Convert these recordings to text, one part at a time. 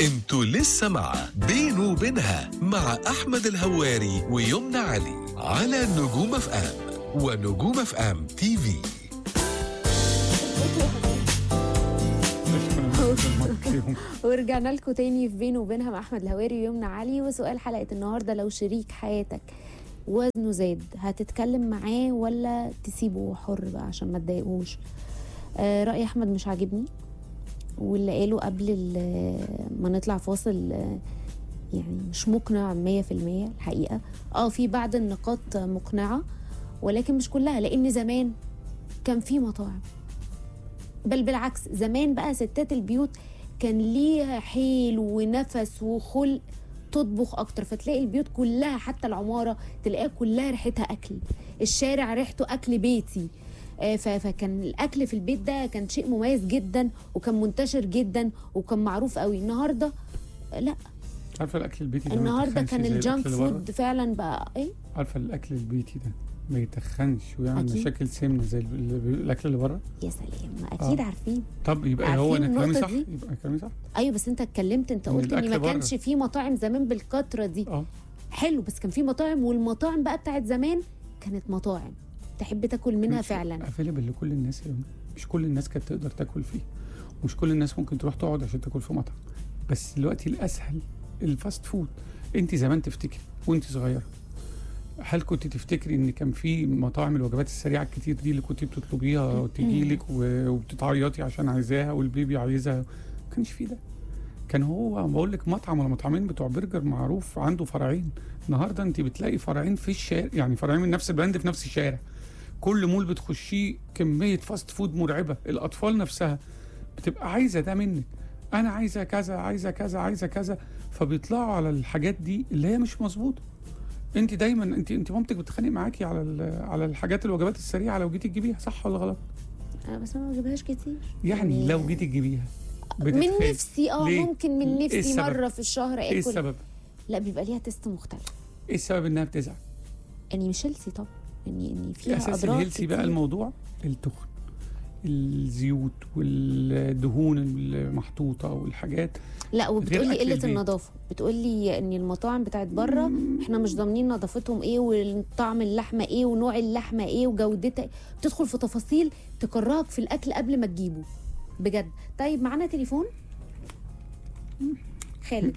انتوا لسه مع بينه وبينها مع احمد الهواري ويمنى علي على نجوم اف ام ونجوم اف ام تي في ورجعنا لكم تاني في بينه وبينها مع احمد الهواري ويمنى علي وسؤال حلقه النهارده لو شريك حياتك وزنه زاد هتتكلم معاه ولا تسيبه حر بقى عشان ما تضايقوش آه راي احمد مش عاجبني واللي قاله قبل ال- ما نطلع فاصل آه، يعني مش مقنع 100% الحقيقه اه في بعض النقاط مقنعه ولكن مش كلها لان زمان كان في مطاعم بل بالعكس زمان بقى ستات البيوت كان ليها حيل ونفس وخلق تطبخ اكتر فتلاقي البيوت كلها حتى العماره تلاقيها كلها ريحتها اكل الشارع ريحته اكل بيتي آه، ف- فكان الاكل في البيت ده كان شيء مميز جدا وكان منتشر جدا وكان معروف قوي النهارده آه، لا عارفه الاكل البيتي ده ما النهارده يتخنش كان زي الجانك الأكل اللي بره؟ فود فعلا بقى ايه عارفه الاكل البيتي ده ما يتخنش ويعمل أكيد. مشاكل سمنه زي ال- ال- الاكل اللي بره يا سلام ما اكيد آه. عارفين طب يبقى هو عارفين انا كلامي النقطة صح دي؟ يبقى كلامي صح ايوه بس انت اتكلمت انت إن قلت ان ما الأكل بره. كانش في مطاعم زمان بالكتره دي اه حلو بس كان في مطاعم والمطاعم بقى بتاعت زمان كانت مطاعم تحب تاكل منها فعلا افيلبل لكل الناس يا مش كل الناس كانت تقدر تاكل فيه مش كل الناس ممكن تروح تقعد عشان تاكل في مطعم بس دلوقتي الاسهل الفاست فود انت زمان تفتكري وانت صغيره هل كنت تفتكري ان كان في مطاعم الوجبات السريعه الكتير دي اللي كنت بتطلبيها وتجي لك وبتتعيطي عشان عايزاها والبيبي عايزها ما كانش في ده كان هو بقول لك مطعم ولا مطعمين بتوع برجر معروف عنده فرعين النهارده انت بتلاقي فرعين في الشارع يعني فرعين من نفس البراند في نفس الشارع كل مول بتخشيه كميه فاست فود مرعبه الاطفال نفسها بتبقى عايزه ده منك انا عايزه كذا عايزه كذا عايزه كذا فبيطلعوا على الحاجات دي اللي هي مش مظبوطه انت دايما انت انت مامتك بتتخانق معاكي على ال- على الحاجات الوجبات السريعه لو جيتي تجيبيها صح ولا غلط أنا بس انا ما بجيبهاش كتير يعني لو جيتي تجيبيها من بتتخانق. نفسي اه ليه؟ ممكن من إيه نفسي السبب؟ مره في الشهر ايه اكل السبب لا بيبقى ليها تيست مختلف ايه السبب انها بتزعل يعني مش هيلثي طبعا يعني يعني فيها اساس اضرار الهيلثي بقى كتير. الموضوع التخن الزيوت والدهون المحطوطه والحاجات لا وبتقولي أكل قله البيت. النظافه بتقولي ان المطاعم بتاعت بره احنا مش ضامنين نظافتهم ايه وطعم اللحمه ايه ونوع اللحمه ايه وجودتها إيه. بتدخل في تفاصيل تكرهك في الاكل قبل ما تجيبه بجد طيب معانا تليفون خالد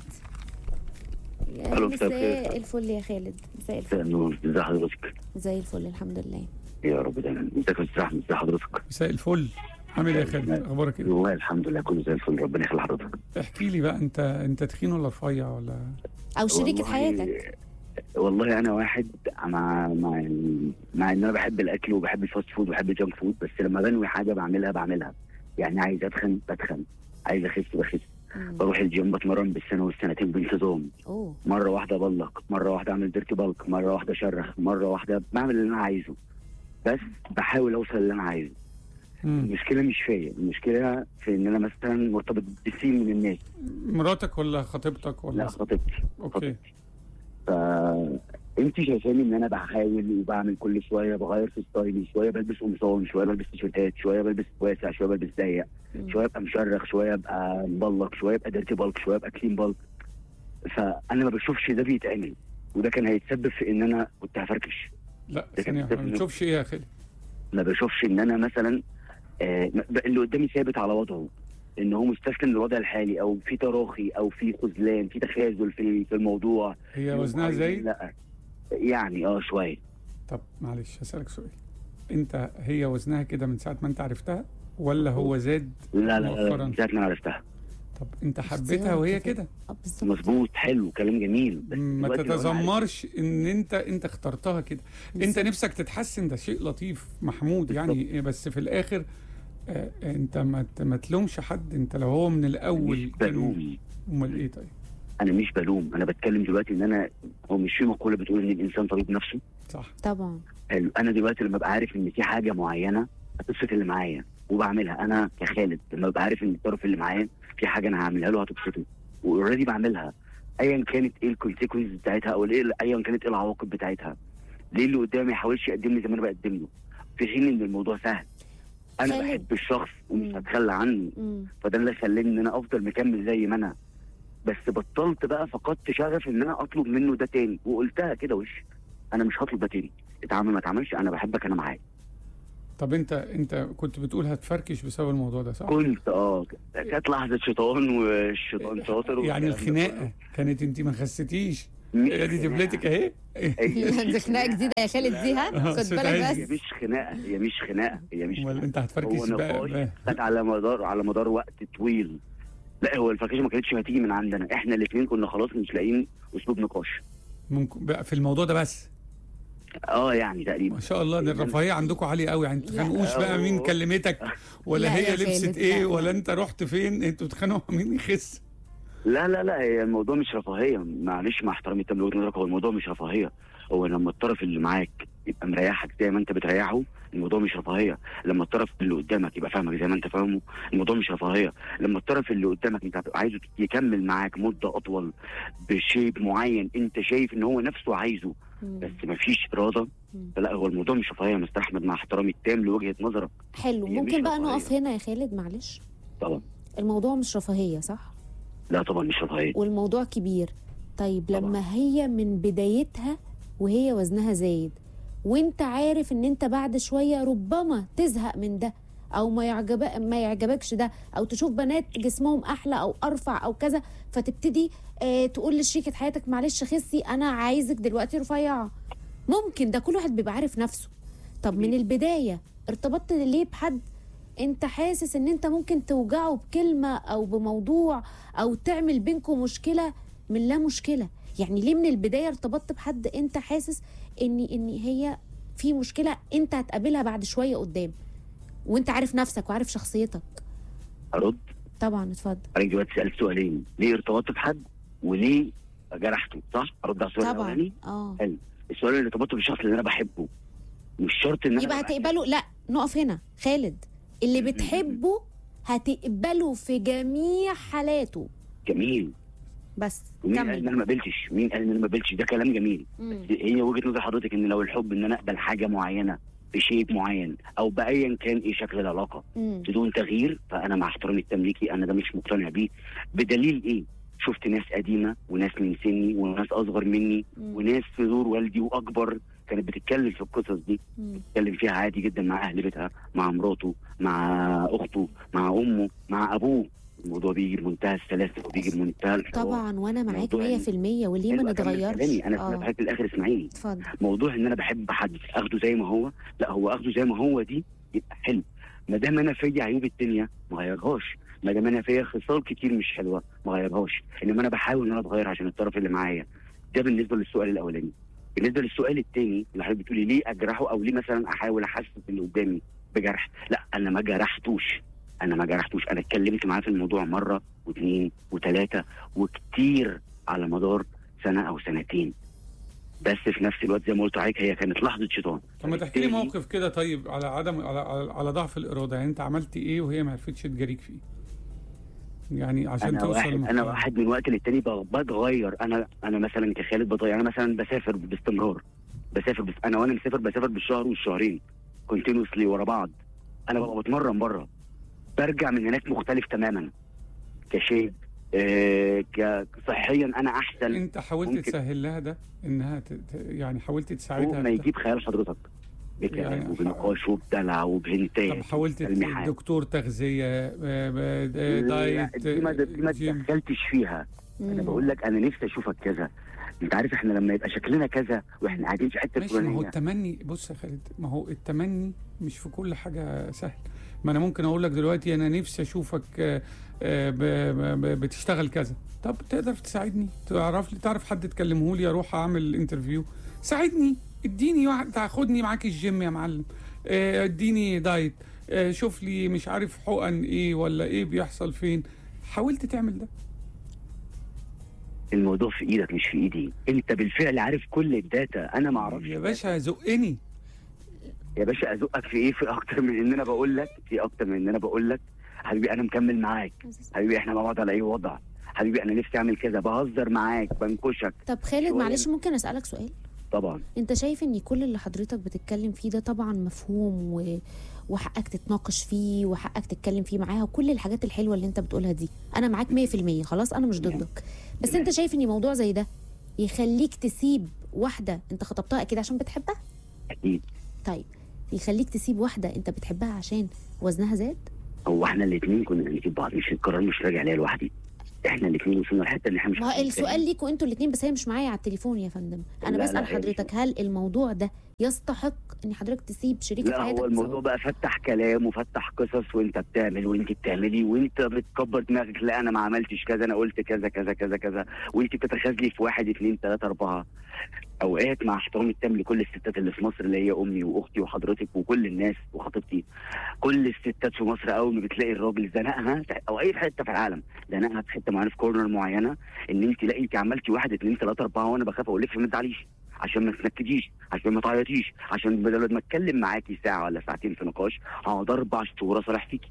يا ألو، مساء الخير. مساء الفل يا خالد مساء الفل نور ازي حضرتك زي الفل الحمد لله يا رب دايما ازيك يا استاذ احمد ازي حضرتك مساء الفل عامل ايه يا خالد اخبارك ايه والله الحمد لله كله زي الفل ربنا يخلي حضرتك احكي لي بقى انت انت تخين ولا رفيع ولا او شريكه والله- حياتك والله انا واحد مع مع مع ان انا بحب الاكل وبحب الفاست فود وبحب الجانك فود بس لما بنوي حاجه بعملها بعملها يعني عايز اتخن بتخن عايز اخس بخس مم. بروح الجيم بتمرن بالسنه والسنتين بانتظام اوه مره واحده بلق مره واحده اعمل ديرتي بالك مره واحده اشرخ مره واحده بعمل اللي انا عايزه بس بحاول اوصل اللي انا عايزه مم. المشكله مش فيا المشكله في ان انا مثلا مرتبط بسين من الناس مراتك ولا خطيبتك ولا لا خطيبتي اوكي ف انت شايفاني ان انا بحاول وبعمل كل شويه بغير في ستايلي شويه بلبس قمصان شويه بلبس تيشيرتات شويه بلبس واسع شويه بلبس ضيق مم. شويه ابقى مشرخ شويه ابقى مبلق شويه ابقى ديرتي بالك شويه ابقى كلين بالك فانا ما بشوفش ده بيتعمل وده كان هيتسبب في ان انا كنت هفركش لا ده ثانيه كان- واحدة، ما بتشوفش ايه يا خالد ما بشوفش ان انا مثلا آه م- اللي قدامي ثابت على وضعه ان هو مستسلم للوضع الحالي او في تراخي او في خذلان في تخاذل في في الموضوع هي وزنها زي لا يعني اه شويه طب معلش هسألك سؤال انت هي وزنها كده من ساعة ما انت عرفتها ولا هو زاد لا لا لا مؤخراً. من ساعه ما أنا عرفتها طب انت حبيتها اختيار وهي كده. كده آه، بالظبط مظبوط حلو كلام جميل بس ما دلوقتي لو أنا عارف- تتذمرش ان انت انت اخترتها كده انت بالظبط. نفسك تتحسن ده شيء لطيف محمود يعني بس في الاخر آه انت ما ت- ما تلومش حد انت لو هو من الاول مش كان- بلوم امال ايه طيب انا مش بلوم انا بتكلم دلوقتي ان انا هو مش في مقوله بتقول ان الانسان طبيب نفسه صح طبعا حلو انا دلوقتي لما ابقى عارف ان في حاجه معينه هتبسط اللي معايا وبعملها انا كخالد لما ابقى عارف ان الطرف اللي معايا في حاجه انا هعملها له هتبسطه واوريدي بعملها ايا كانت ايه الكونسيكونس بتاعتها او ايه ايا كانت ايه العواقب بتاعتها ليه اللي قدامي ما يحاولش يقدم لي زي ما انا بقدم له في حين ان الموضوع سهل انا خالد. بحب الشخص ومش مم. هتخلى عنه مم. فده اللي خلاني ان انا افضل مكمل زي ما انا بس بطلت بقى فقدت شغف ان انا اطلب منه ده تاني وقلتها كده وش انا مش هطلب ده تاني اتعامل ما اتعاملش انا بحبك انا معاك طب انت انت كنت بتقول هتفركش بسبب الموضوع ده صح؟ كنت اه كانت لحظه شيطان والشيطان شاطر يعني والكلام ده الخناقه كانت انت ما خسيتيش كله. هي دي دبلتك اهي دي خناقه جديده يا خالد دي ها آه، خد صوت بالك عالي. هي بس مش خناقه هي مش خناقه هي مش امال انت هو هتفركش بقى, نقاش بقى. كانت على مدار على مدار وقت طويل لا هو الفركشه ما كانتش هتيجي من عندنا احنا الاثنين كنا خلاص مش لاقيين اسلوب نقاش ممكن بقى في الموضوع ده بس اه يعني تقريبا ما شاء الله ده الرفاهيه عندكم عاليه قوي يعني تتخانقوش بقى مين كلمتك ولا لا هي يا لبست خالد، ايه لا. ولا انت رحت فين انتوا بتتخانقوا مين يخس لا لا لا هي الموضوع مش رفاهيه معلش مع احترامي التام لوجهه نظرك هو الموضوع مش رفاهيه هو لما الطرف اللي معاك يبقى مريحك زي ما انت بتريحه الموضوع مش رفاهيه لما الطرف اللي قدامك يبقى فاهمك زي ما انت فاهمه الموضوع مش رفاهيه لما الطرف اللي قدامك انت هتبقى عايزه يكمل معاك مده اطول بشيء معين انت شايف ان هو نفسه عايزه مم. بس مفيش اراده مم. لا هو الموضوع مش رفاهيه يا مستر احمد مع احترامي التام لوجهه نظرك حلو هي مش ممكن بقى رفاهية. نقف هنا يا خالد معلش طبعا الموضوع مش رفاهيه صح لا طبعا مش رفاهيه والموضوع كبير طيب طبعا. لما هي من بدايتها وهي وزنها زايد وانت عارف ان انت بعد شويه ربما تزهق من ده او ما يعجب ما يعجبكش ده او تشوف بنات جسمهم احلى او ارفع او كذا فتبتدي اه تقول لشريكه حياتك معلش خسي انا عايزك دلوقتي رفيعه ممكن ده كل واحد بيبقى عارف نفسه طب من البدايه ارتبطت ليه بحد انت حاسس ان انت ممكن توجعه بكلمه او بموضوع او تعمل بينكم مشكله من لا مشكله يعني ليه من البدايه ارتبطت بحد انت حاسس ان ان هي في مشكله انت هتقابلها بعد شويه قدام وانت عارف نفسك وعارف شخصيتك ارد طبعا اتفضل حضرتك دلوقتي سالت سؤالين ليه ارتبطت بحد وليه جرحته صح؟ ارد على السؤال طبعا الاولاني اه السؤال اللي ارتبطت بالشخص اللي انا بحبه مش شرط ان انا يبقى أبقى هتقبله لا نقف هنا خالد اللي بتحبه هتقبله في جميع حالاته جميل بس ومين قال ان كمل انا ما قبلتش؟ مين قال ان انا ما قبلتش؟ ده كلام جميل مم. هي وجهه نظر حضرتك ان لو الحب ان انا اقبل حاجه معينه بشيء معين او بايا كان ايه شكل العلاقه مم. بدون تغيير فانا مع احترامي التام ليكي انا ده مش مقتنع بيه بدليل ايه؟ شفت ناس قديمه وناس من سني وناس اصغر مني مم. وناس في دور والدي واكبر كانت بتتكلم في القصص دي مم. بتتكلم فيها عادي جدا مع اهل بيتها مع مراته مع اخته مع امه مع ابوه الموضوع بيجي بمنتهى السلاسه وبيجي بمنتهى الحوار طبعا وانا معاك موضوع 100% وليه ما حلو، أكمل نتغيرش كلامي انا اه في الاخر اسمعيني اتفضل موضوع ان انا بحب حد اخده زي ما هو لا هو اخده زي ما هو دي يبقى حلو ما دام انا فيا عيوب الدنيا ما غيرهاش ما دام انا فيا خصال كتير مش حلوه ما غيرهاش انما انا بحاول ان انا اتغير عشان الطرف اللي معايا ده بالنسبه للسؤال الاولاني بالنسبه للسؤال الثاني اللي حضرتك بتقولي ليه اجرحه او ليه مثلا احاول احسس اللي قدامي بجرح لا انا ما جرحتوش انا ما جرحتوش انا اتكلمت معاه في الموضوع مره واثنين وثلاثه وكتير على مدار سنه او سنتين بس في نفس الوقت زي ما قلت عليك هي كانت لحظه شيطان طب ما تحكي لي فبالتالي موقف كده طيب على عدم على, على, على ضعف الاراده يعني انت عملت ايه وهي ما عرفتش تجاريك فيه يعني عشان انا توصل واحد انا لمحتوى. واحد من وقت للتاني ب- بتغير انا انا مثلا كخالد بتغير انا مثلا بسافر باستمرار بسافر بس انا وانا مسافر بسافر بالشهر والشهرين كونتينوسلي ورا بعض انا ببقى بتمرن بره برجع من هناك مختلف تماما كشيء آه كصحيا انا احسن انت حاولت ممكن. تسهل لها ده انها ت... ت- يعني حاولت تساعدها فوق في ما ده؟ يجيب خيال حضرتك بكلام يعني وبنقاش وبدلع وبهنتات طب حاولت ت- تلميحات. دكتور تغذيه آه، آه، آه، لا، دايت دي ما دي ما جيم. دخلتش فيها انا مم. بقول لك انا نفسي اشوفك كذا انت عارف احنا لما يبقى شكلنا كذا واحنا قاعدين في حته ماشي ما هو فلانيه التمني بص يا خالد ما هو التمني مش في كل حاجه سهل ما انا ممكن اقول لك دلوقتي انا نفسي اشوفك آه، آه، ب- ب- بتشتغل كذا طب تقدر تساعدني تعرف لي تعرف حد تكلمه لي اروح اعمل انترفيو ساعدني اديني واحد تاخدني معاك الجيم يا معلم آه، اديني دايت آه، شوف لي مش عارف حقن ايه ولا ايه بيحصل فين حاولت تعمل ده الموضوع في ايدك مش في ايدي انت بالفعل عارف كل الداتا انا ما اعرفش يا باشا زقني يا باشا ازقك في ايه في اكتر من ان انا بقول لك في اكتر من ان انا بقول لك حبيبي انا مكمل معاك حبيبي احنا مع بعض على اي وضع حبيبي انا نفسي اعمل كذا بهزر معاك بنكشك طب خالد شوية. معلش ممكن اسالك سؤال طبعا انت شايف ان كل اللي حضرتك بتتكلم فيه ده طبعا مفهوم و... وحقك تتناقش فيه وحقك تتكلم فيه معاها وكل الحاجات الحلوه اللي انت بتقولها دي انا معاك 100% خلاص انا مش ضدك بس انت شايف ان موضوع زي ده يخليك تسيب واحده انت خطبتها اكيد عشان بتحبها اكيد طيب يخليك تسيب واحده انت بتحبها عشان وزنها زاد هو احنا الاثنين كنا هنسيب بعض مش القرار مش راجع ليا لوحدي احنا الاثنين وصلنا لحته ان احنا مش ما هو عارفين السؤال ليكوا انتوا الاثنين بس هي مش معايا على التليفون يا فندم انا لا، بسال لا، هي مش حضرتك هل الموضوع ده يستحق ان حضرتك تسيب شريكة لا حياتك هو الموضوع بسبب- بقى فتح كلام وفتح قصص وانت بتعمل وانت بتعملي وانت بتكبر دماغك لا انا ما عملتش كذا انا قلت كذا كذا كذا كذا وانت بتتخاذلي في واحد اثنين ثلاثة أربعة اوقات مع احترامي التام لكل الستات اللي في مصر اللي هي امي واختي وحضرتك وكل الناس وخطيبتي كل الستات في مصر اول ما بتلاقي الراجل زنقها او اي حته في العالم زنقها في حته معينه في كورنر معينه ان انت لا انت عملتي واحد اثنين ثلاثة أربعة وانا بخاف اقول لك ما تزعليش عشان ما تنكديش عشان ما تعيطيش عشان بدل ما اتكلم معاكي ساعه ولا ساعتين في نقاش هقعد اربع شهور اصالح فيكي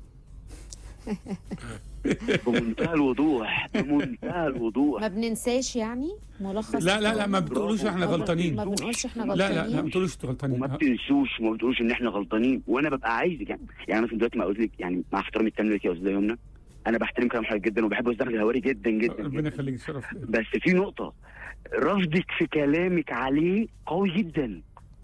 بمنتهى الوضوح بمنتهى الوضوح ما بننساش يعني ملخص لا لا لا ما برافو. بتقولوش احنا ما بن- غلطانين ما بنقولش احنا لا غلطانين لا لا ما تقولوش انتوا غلطانين وما بتنسوش وما بتقولوش ان احنا غلطانين وانا ببقى عايزك يعني يعني مثلا دلوقتي ما قلت لك يعني مع احترامي التام ليك يا استاذه يمنى انا بحترم كلام حضرتك جدا وبحب استاذ احمد الهواري جدا جدا, ربنا جداً. يخليك شرف ليا. بس في نقطه رفضك في كلامك عليه قوي جدا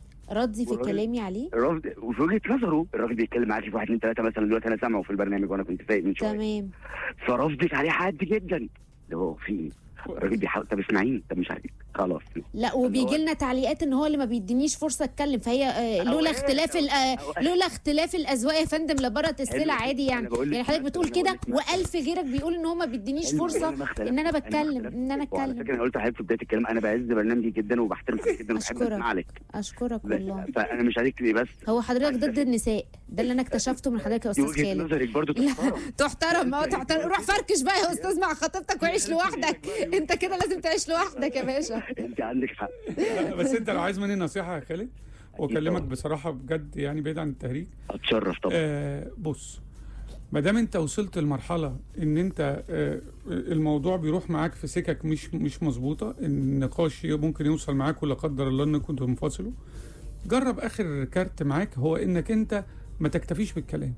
ردي في والراجل- كلامي عليه الرفض وفي وجهه نظره الراجل بيتكلم معاكي في واحد اثنين ثلاثه مثلا دلوقتي انا سامعه في البرنامج وانا كنت سايق من شويه تمام فرفضك عليه حاد جدا اللي هو في ايه؟ الراجل بيحاول طب اسمعيني طب مش عارف خلاص لا وبيجي لنا تعليقات ان هو اللي ما بيدينيش فرصه اتكلم فهي آه، لولا أوقات- اختلاف ال- آه، أوقات. لولا اختلاف الاذواق يا فندم لبرت السلع حلو. عادي يعني أنا بقول لك يعني حضرتك مثلا، بتقول أنا كده بقول لك مثلا. والف غيرك بيقول ان هو ما بيدينيش حلو، فرصه أنا ما اختلفتش. ان انا ما بتكلم اختلفتش. ان انا وعلى اتكلم فكره انا قلت لحضرتك في بدايه الكلام انا بعز برنامجي جدا وبحترم حضرتك جدا وبحب أشكرك. اسمع لك اشكرك بس والله فانا مش عايزك تبقي بس هو حضرتك ضد النساء ده اللي انا اكتشفته من حضرتك يا دي استاذ وجهه خالد نظرك برضه لا تحترم تحترم اه تحترم روح فركش بقى يا استاذ مع خطيبتك وعيش لوحدك انت كده لازم تعيش لوحدك يا باشا انت عندك حق لا، بس انت لو عايز مني نصيحه يا خالد واكلمك طبعا. بصراحه بجد يعني بعيد عن التهريج اتشرف طبعا آه بص ما دام انت وصلت لمرحله ان انت آه الموضوع بيروح معاك في سكك مش مش مظبوطه النقاش ممكن يوصل معاك ولا قدر الله انك كنتوا منفصلوا جرب اخر كارت معاك هو انك انت ما تكتفيش بالكلام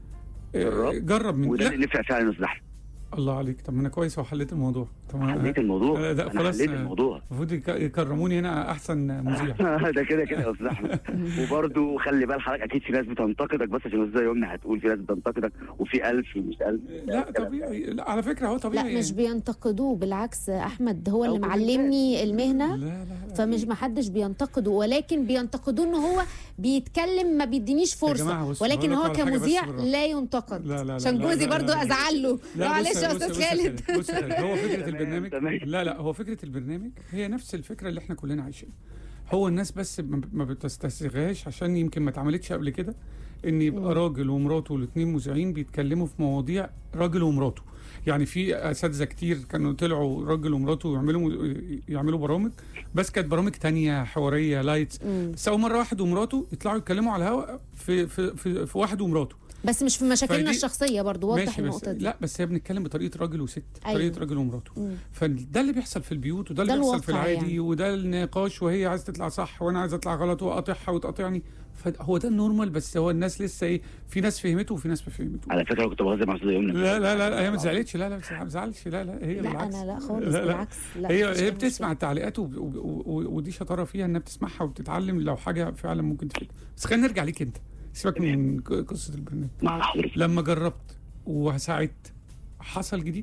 آه، جرب. جرب من وده لا اللي نفع فعلا يا استاذ احمد الله عليك طب ما انا كويس وحليت الموضوع طب ما- حليت الموضوع لا، لا، انا خلاص، حليت آه. الموضوع المفروض يك- يكرموني هنا احسن مذيع ده كده كده يا استاذ احمد وبرضه خلي بال حضرتك اكيد في ناس بتنتقدك بس عشان ازاي يومنا هتقول في ناس بتنتقدك وفي ألف ومش ألف لا طبيعي لا على فكره هو لا طبيعي مش بينتقدوه بالعكس احمد هو اللي أو معلمني المهنه لا لا لا فمش محدش بينتقده ولكن بينتقدوه ان هو بيتكلم ما بيدينيش جماعة فرصه بصوا، ولكن هقول هو لكم على حاجة بس كمذيع بالراحة. لا ينتقد لا، لا، لا، عشان لا، جوزي لا، برضو لا، لا. ازعل له لا معلش بص- يا بص- استاذ بص خالد خالد، بص يا خالد هو فكره تمام، البرنامج تمام. لا لا هو فكره البرنامج هي نفس الفكره اللي احنا كلنا عايشينها هو الناس بس ما ما بتستسيغهاش عشان يمكن ما اتعملتش قبل كده ان يبقى مم. راجل ومراته الاثنين مذيعين بيتكلموا في مواضيع راجل ومراته يعني في اساتذه كتير كانوا طلعوا راجل ومراته يعملوا يعملوا برامج بس كانت برامج تانية حواريه لايتس مم. بس اول مره واحد ومراته يطلعوا يتكلموا على الهواء في في في, في واحد ومراته بس مش في مشاكلنا فدي- الشخصيه برضو وضح ماشي بس النقطه دي لا بس هي بنتكلم بطريقه راجل وست أيوة. طريقه راجل ومراته مم. فده اللي بيحصل في البيوت وده اللي ده بيحصل في الواقع العادي يعني. وده النقاش وهي عايزه تطلع صح وانا عايزه اطلع غلط واقاطعها وتقاطعني فهو ده النورمال بس هو الناس لسه ايه في ناس فهمته وفي ناس ما فهمته على فكره كنت بهزر مع استاذ يمنى لا لا لا هي ما تزعلتش لا لا ما تزعلش لا لا هي لا بالعكس انا لا خالص لا لا. بالعكس لا هي مفيش هي أي بتسمع مشكلة. التعليقات وب- وب- و- ودي شطاره فيها انها بتسمعها وبتتعلم لو حاجه فعلا ممكن تفيد بس خلينا نرجع ليك انت سيبك من ق- قصه البرنامج مع حضرتك لما جربت وساعدت حصل جديد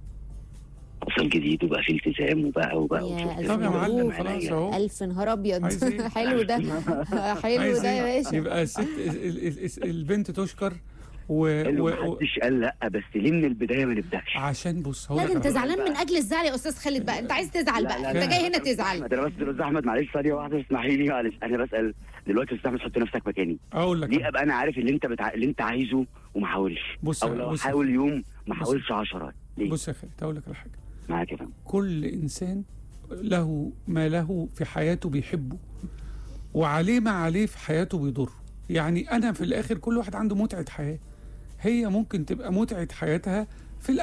حصل جديد وبقى في التزام وبقى وبقى يا وشفت ألف طب يا مبروك. معلم خلاص اهو الف نهار ابيض عايز إيه؟ حلو ده حلو عايز ده يا إيه؟ باشا يبقى الست ال- ال- ال- البنت تشكر و... حلو و... و... محدش قال لا بس ليه من البدايه ما نبداش عشان بص هقول لا لك ده انت على حاجة. زعلان من اجل الزعل يا استاذ خالد بقى انت عايز تزعل لا، بقى لا، انت لا. جاي هنا تزعل احمد انا بس استاذ احمد معلش ثانيه واحده اسمحي لي معلش انا بسال دلوقتي استاذ احمد حط نفسك مكاني اقول لك ليه ابقى انا عارف اللي انت بتع... اللي انت عايزه وما حاولش بص او لو بص حاول يوم ما بص. حاولش 10 ليه بص يا خالد هقول لك على حاجه معاك يا فندم كل انسان له ما له في حياته بيحبه وعليه ما عليه في حياته بيضره يعني انا في الاخر كل واحد عنده متعه حياه هي ممكن تبقى متعه حياتها في الاكل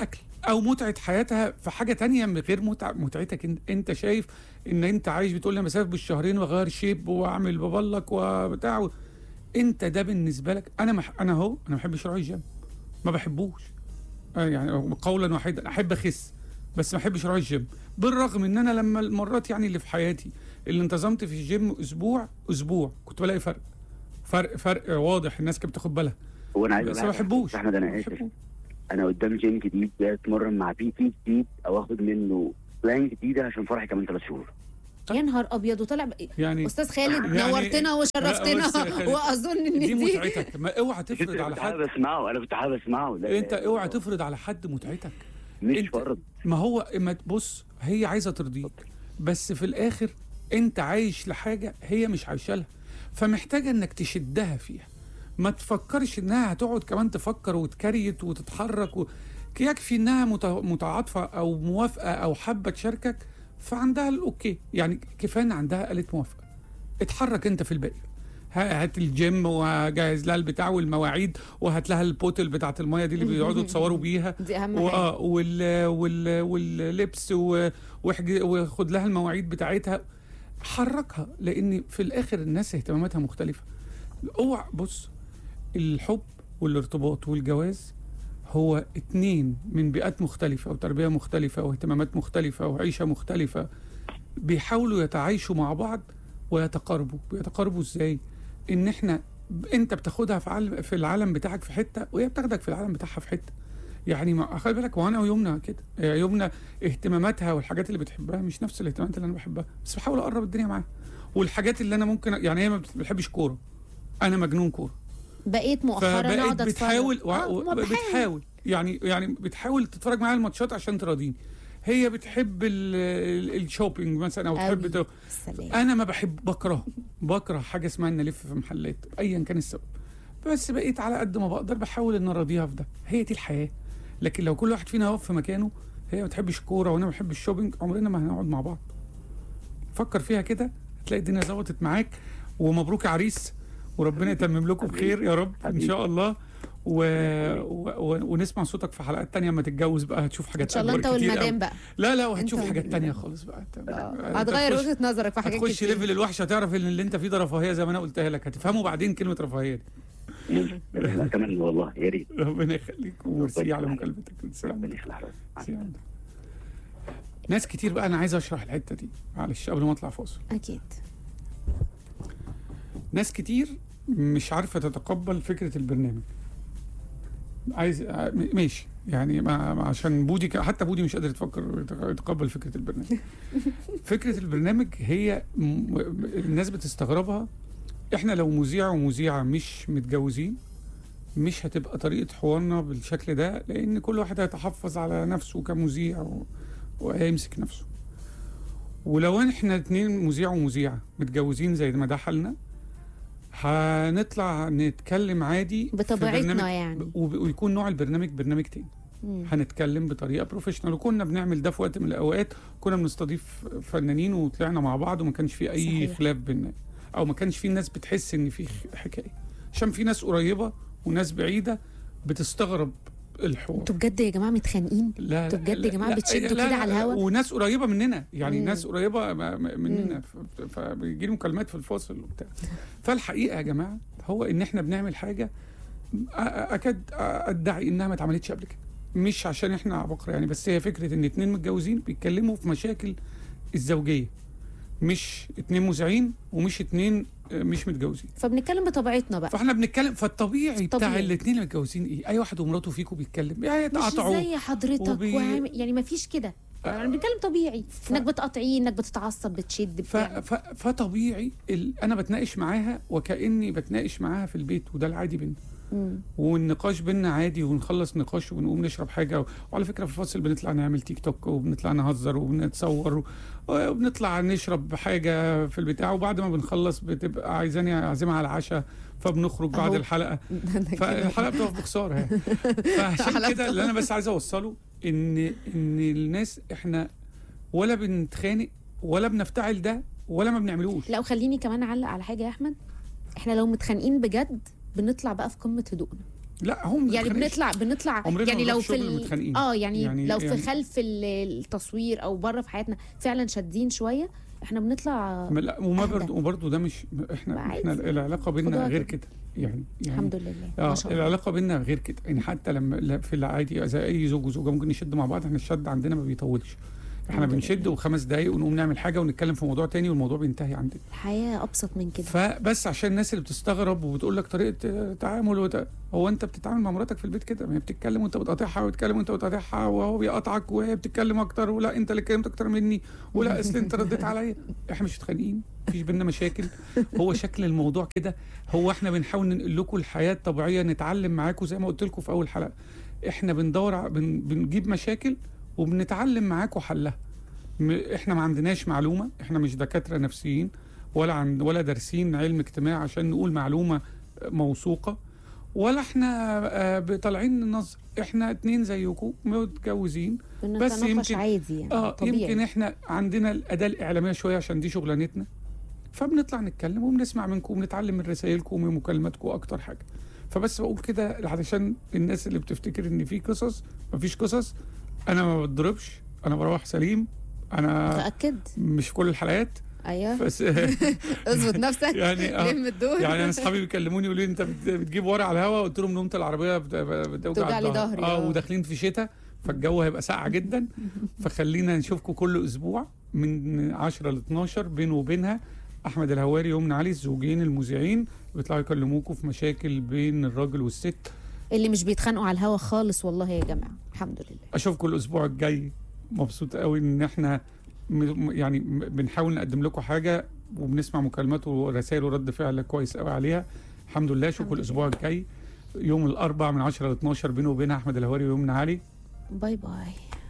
او متعه حياتها في حاجه تانية من غير متع... متعتك انت انت شايف ان انت عايش بتقول لي مسافه بالشهرين واغير شيب واعمل ببلك وبتاع و... انت ده بالنسبه لك انا مح... انا اهو انا ما بحبش اروح الجيم ما بحبوش آه يعني قولا واحدا احب اخس بس ما بحبش اروح الجيم بالرغم ان انا لما المرات يعني اللي في حياتي اللي انتظمت في الجيم اسبوع اسبوع كنت بلاقي فرق فرق فرق واضح الناس كانت بتاخد بالها هو انا عايز بس أقول ما حاجة. بحبوش احمد انا ما اسف بحبوش. انا قدام جيم جديد جاي اتمرن مع بي تي جديد او اخد منه بلان جديده عشان فرحي كمان ثلاث شهور يا نهار ابيض وطلع ب... يعني استاذ خالد يعني- نورتنا لا، وشرفتنا بس خالد، واظن ان دي دي متعتك ما اوعى كنت تفرض على حابب حد اسمعه انا كنت حابب اسمعه لا انت لا، اوعى تفرض على حد متعتك مش انت- فرض ما هو ما تبص هي عايزه ترضيك بس في الاخر انت عايش لحاجه هي مش عايشه لها فمحتاجه انك تشدها فيها ما تفكرش انها هتقعد كمان تفكر وتكريت وتتحرك و... يكفي انها مت- متعاطفه او موافقه او حابه تشاركك فعندها الاوكي يعني كفايه ان عندها قالت موافقه اتحرك انت في الباقي ها- هات الجيم وجهز لها البتاع والمواعيد وهات لها البوتل بتاعت الميه دي اللي بيقعدوا يتصوروا بيها دي اهم حاجه واه وال وال واللبس و- واحج- وخد لها المواعيد بتاعتها حركها لان في الاخر الناس اهتماماتها مختلفه اوعى بص الحب والارتباط والجواز هو اتنين من بيئات مختلفة وتربية مختلفة واهتمامات مختلفة وعيشة مختلفة بيحاولوا يتعايشوا مع بعض ويتقاربوا بيتقاربوا ازاي ان احنا انت بتاخدها في عالم في العالم بتاعك في حتة وهي بتاخدك في العالم بتاعها في حتة يعني ما خلي بالك وانا ويمنى كده هي يمنى اهتماماتها والحاجات اللي بتحبها مش نفس الاهتمامات اللي انا بحبها بس بحاول اقرب الدنيا معاها والحاجات اللي انا ممكن يعني هي ما بتحبش كوره انا مجنون كوره بقيت مؤخرا فبقيت اقعد اتفرج بتحاول و... آه، و... ما بحاول. بتحاول يعني يعني بتحاول تتفرج معايا الماتشات عشان تراضيني هي بتحب ال... ال- الشوبينج مثلا او أوي. تحب ت... السلام انا ما بحب بكره بكره حاجه اسمها ان الف في محلات ايا كان السبب بس بقيت على قد ما بقدر بحاول ان اراضيها في ده هي دي الحياه لكن لو كل واحد فينا واقف في مكانه هي ما بتحبش كوره وانا ما بحبش الشوبينج عمرنا ما هنقعد مع بعض فكر فيها كده هتلاقي الدنيا ظبطت معاك ومبروك يا عريس وربنا يتمم لكم بخير يا رب ان حبيبي. شاء الله و... و... و... ونسمع صوتك في حلقات تانية اما تتجوز بقى هتشوف حاجات ان شاء الله انت أكبر كتير والمدام أوي. بقى لا لا وهتشوف أنت حاجات والمدام. تانية خالص بقى أنت- آه، أنت هتغير هتخش- وجهه نظرك في حاجات هتخش كتير ليفل الوحش هتعرف ان اللي انت فيه ده رفاهيه زي ما انا قلتها لك هتفهمه بعدين كلمه رفاهيه دي لا اتمنى والله يا ريت ربنا يخليك وميرسي على مكالمتك ميرسي على ربنا يخليك ميرسي على- ناس كتير بقى انا عايز اشرح الحته دي معلش قبل ما اطلع فاصل اكيد ناس كتير مش عارفه تتقبل فكره البرنامج عايز ع- م- ماشي يعني ما ما- عشان بودي ك- حتى بودي مش قادر يتفكر يتقبل فكره البرنامج فكره البرنامج هي م- م- الناس بتستغربها احنا لو مذيع ومذيعه مش متجوزين مش هتبقى طريقه حوارنا بالشكل ده لان كل واحد هيتحفظ على نفسه كمذيع و- وهيمسك نفسه ولو احنا اتنين مذيع ومذيعه متجوزين زي ما ده حالنا هنطلع نتكلم عادي في بطبيعتنا برنامج- يعني. وب- ويكون نوع البرنامج برنامج تاني مم. هنتكلم بطريقه بروفيشنال وكنا بنعمل ده في وقت من الاوقات كنا بنستضيف فنانين وطلعنا مع بعض وما كانش في اي صحيح. صحيح. خلاف بينا او ما كانش في ناس بتحس ان في خ- حكايه عشان في ناس قريبه وناس بعيده بتستغرب الحوار انتوا بجد يا جماعه متخانقين لا انتوا لا- بجد يا لا- جماعة لا- بتشدوا لا- كده لا- على الهوا؟ وناس قريبه مننا يعني مم. ناس قريبه م- م- مننا ف- فبيجي لي مكالمات في الفاصل وبتاع فالحقيقه يا جماعه هو ان احنا بنعمل حاجه أ- أ- اكاد ادعي انها ما اتعملتش قبل كده مش عشان احنا عبقرة يعني بس هي فكره ان اتنين متجوزين بيتكلموا في مشاكل الزوجيه مش اتنين مذيعين ومش اتنين آه، مش متجوزين فبنتكلم بطبيعتنا بقى فاحنا بنتكلم فالطبيعي بتاع طبيعي. الاتنين اللي متجوزين ايه اي واحد ومراته فيكم بيتكلم يعني مش يتقاطعوا زي حضرتك وبي- وعامل يعني ما فيش كده يعني بنتكلم طبيعي ف- انك بتقاطعيه انك بتتعصب بتشد ف... بتاع ف... فطبيعي ال... انا بتناقش معاها وكاني بتناقش معاها في البيت وده العادي بينا مم. والنقاش بينا عادي ونخلص نقاش ونقوم نشرب حاجه و... وعلى فكره في الفاصل بنطلع نعمل تيك توك وبنطلع نهزر وبنتصور و... وبنطلع نشرب حاجه في البتاع وبعد ما بنخلص بتبقى عايزاني اعزمها على العشاء فبنخرج بعد أهو. الحلقه ده أنا كده. فالحلقه بتقف بخساره يعني فعشان كده اللي انا بس عايز اوصله ان ان الناس احنا ولا بنتخانق ولا بنفتعل ده ولا ما بنعملوش لا وخليني كمان اعلق على حاجه يا احمد احنا لو متخانقين بجد بنطلع بقى في قمه هدوءنا لا هم يعني بنتخانقش. بنطلع بنطلع عمرنا يعني ما لو نروح في شغل ال- متخانقين. اه يعني, يعني- لو في يعني- خلف ال- التصوير او بره في حياتنا فعلا شادين شويه احنا بنطلع ما- لا وما أهدى. برضه وبرضه ده مش احنا بقى احنا عادي. العلاقه بينا خدوها غير كده. كده يعني يعني الحمد لله اه ما شاء الله العلاقه بينا غير كده يعني حتى لما لا- في العادي زي اي زوج وزوجه ممكن نشد مع بعض احنا الشد عندنا ما بيطولش احنا الحمد بنشد لله. وخمس دقايق ونقوم نعمل حاجه ونتكلم في موضوع تاني والموضوع بينتهي عندنا الحياه ابسط من كده فبس عشان الناس اللي بتستغرب وبتقول لك طريقه تعامل وت... هو انت بتتعامل مع مراتك في البيت كده ما هي بتتكلم وانت بتقاطعها وبتتكلم وانت بتقاطعها وهو بيقاطعك وهي بتتكلم اكتر ولا انت اللي اتكلمت اكتر مني ولا اصل انت رديت عليا احنا مش متخانقين مفيش بينا مشاكل هو شكل الموضوع كده هو احنا بنحاول ننقل لكم الحياه الطبيعيه نتعلم معاكم زي ما قلت لكم في اول حلقه احنا بندور ع- بن... بنجيب مشاكل وبنتعلم معاكم حلها م- احنا ما عندناش معلومه احنا مش دكاتره نفسيين ولا عن ولا دارسين علم اجتماع عشان نقول معلومه موثوقه ولا احنا آه، طالعين ننظر احنا اتنين زيكم متجوزين بس بنتناقش يمكن- عادي يعني اه طبيعي يمكن احنا عندنا الاداه الاعلاميه شويه عشان دي شغلانتنا فبنطلع نتكلم وبنسمع منكم وبنتعلم من رسائلكم ومن مكالماتكم اكتر حاجه فبس بقول كده علشان الناس اللي بتفتكر ان في قصص مفيش قصص انا ما بتضربش انا بروح سليم انا متاكد مش في كل الحلقات ايوه بس اظبط نفسك يعني آه لم الدور يعني انا اصحابي بيكلموني يقولوا لي انت بت- بتجيب ورق على الهوا قلت لهم نومه العربيه بت- بتوجع بتوجع لي الظهر. ظهري، اه آه. وداخلين في شتاء فالجو هيبقى ساقع جدا فخلينا نشوفكم كل اسبوع من 10 ل 12 بينه وبينها احمد الهواري ومن علي الزوجين المذيعين بيطلعوا يكلموكم في مشاكل بين الراجل والست اللي مش بيتخانقوا على الهوا خالص والله يا جماعه الحمد لله اشوفكم الاسبوع الجاي مبسوط قوي ان احنا م- يعني م- بنحاول نقدم لكم حاجه وبنسمع مكالمات ورسائل ورد فعل كويس قوي عليها الحمد لله اشوفكم الحمد الاسبوع الجاي يوم الاربعاء من 10 ل 12 بينه وبين احمد الهواري ويومنا علي باي باي